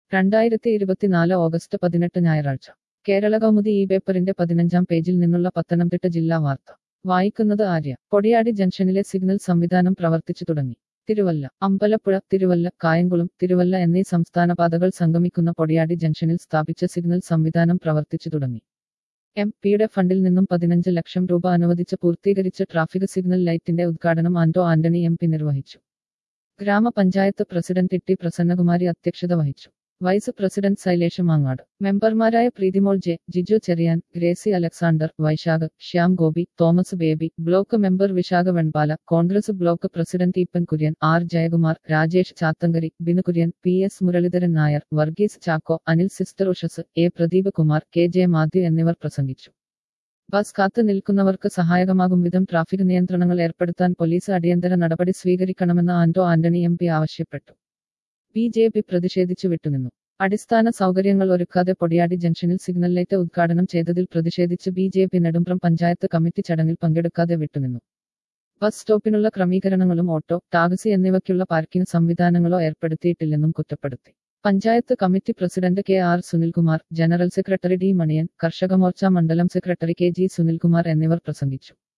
രണ്ടായിരത്തി ഇരുപത്തിനാല് ഓഗസ്റ്റ് പതിനെട്ട് ഞായറാഴ്ച കേരള കൗമുദി ഈ പേപ്പറിന്റെ പതിനഞ്ചാം പേജിൽ നിന്നുള്ള പത്തനംതിട്ട ജില്ലാ വാർത്ത വായിക്കുന്നത് ആര്യ പൊടിയാടി ജംഗ്ഷനിലെ സിഗ്നൽ സംവിധാനം പ്രവർത്തിച്ചു തുടങ്ങി തിരുവല്ല അമ്പലപ്പുഴ തിരുവല്ല കായംകുളം തിരുവല്ല എന്നീ സംസ്ഥാന പാതകൾ സംഗമിക്കുന്ന പൊടിയാടി ജംഗ്ഷനിൽ സ്ഥാപിച്ച സിഗ്നൽ സംവിധാനം പ്രവർത്തിച്ചു തുടങ്ങി എം പിയുടെ ഫണ്ടിൽ നിന്നും പതിനഞ്ച് ലക്ഷം രൂപ അനുവദിച്ച് പൂർത്തീകരിച്ച ട്രാഫിക് സിഗ്നൽ ലൈറ്റിന്റെ ഉദ്ഘാടനം ആന്റോ ആന്റണി എം പി നിർവഹിച്ചു ഗ്രാമപഞ്ചായത്ത് പ്രസിഡന്റ് ടി പ്രസന്നകുമാരി അധ്യക്ഷത വഹിച്ചു വൈസ് പ്രസിഡന്റ് ശൈലേഷ് മാങ്ങാട് മെമ്പർമാരായ Preethimol J Jiju Cherian Gracy Alexander Vaisakh Shyam Gopi Thomas Baby block member Visakha Venpala Congress block president Eapen Kurian R Jayakumar Rajesh Chathankary Binu Kurian P S Muralidharan Nair Varghese Chacko Anil sister Ushas A Pradeep Kumar K J Mathew എന്നിവർ പ്രസംഗിച്ചു ബസ് കാത്തു നിൽക്കുന്നവർക്ക് സഹായകമാകും വിധം ട്രാഫിക് നിയന്ത്രണങ്ങൾ ഏർപ്പെടുത്താൻ പോലീസ് അടിയന്തര നടപടി സ്വീകരിക്കണമെന്ന് ആന്റോ ആന്റണി എം പി ആവശ്യപ്പെട്ടു ബി ജെ പി പ്രതിഷേധിച്ചു വിട്ടുനിന്നു അടിസ്ഥാന സൗകര്യങ്ങൾ ഒരുക്കാതെ പൊടിയാടി ജംഗ്ഷനിൽ സിഗ്നൽ ലൈറ്റ് ഉദ്ഘാടനം ചെയ്തതിൽ പ്രതിഷേധിച്ച് B J P Nedumpram panchayat committee ചടങ്ങിൽ പങ്കെടുക്കാതെ വിട്ടുനിന്നു ബസ് സ്റ്റോപ്പിനുള്ള ക്രമീകരണങ്ങളും ഓട്ടോ ടാക്സി എന്നിവയ്ക്കുള്ള പാർക്കിംഗ് സംവിധാനങ്ങളോ ഏർപ്പെടുത്തിയിട്ടില്ലെന്നും കുറ്റപ്പെടുത്തി panchayat committee president K R Sunilkumar general secretary D Maniyan കർഷക മോർച്ച മണ്ഡലം സെക്രട്ടറി കെ ജി സുനിൽകുമാർ എന്നിവർ പ്രസംഗിച്ചു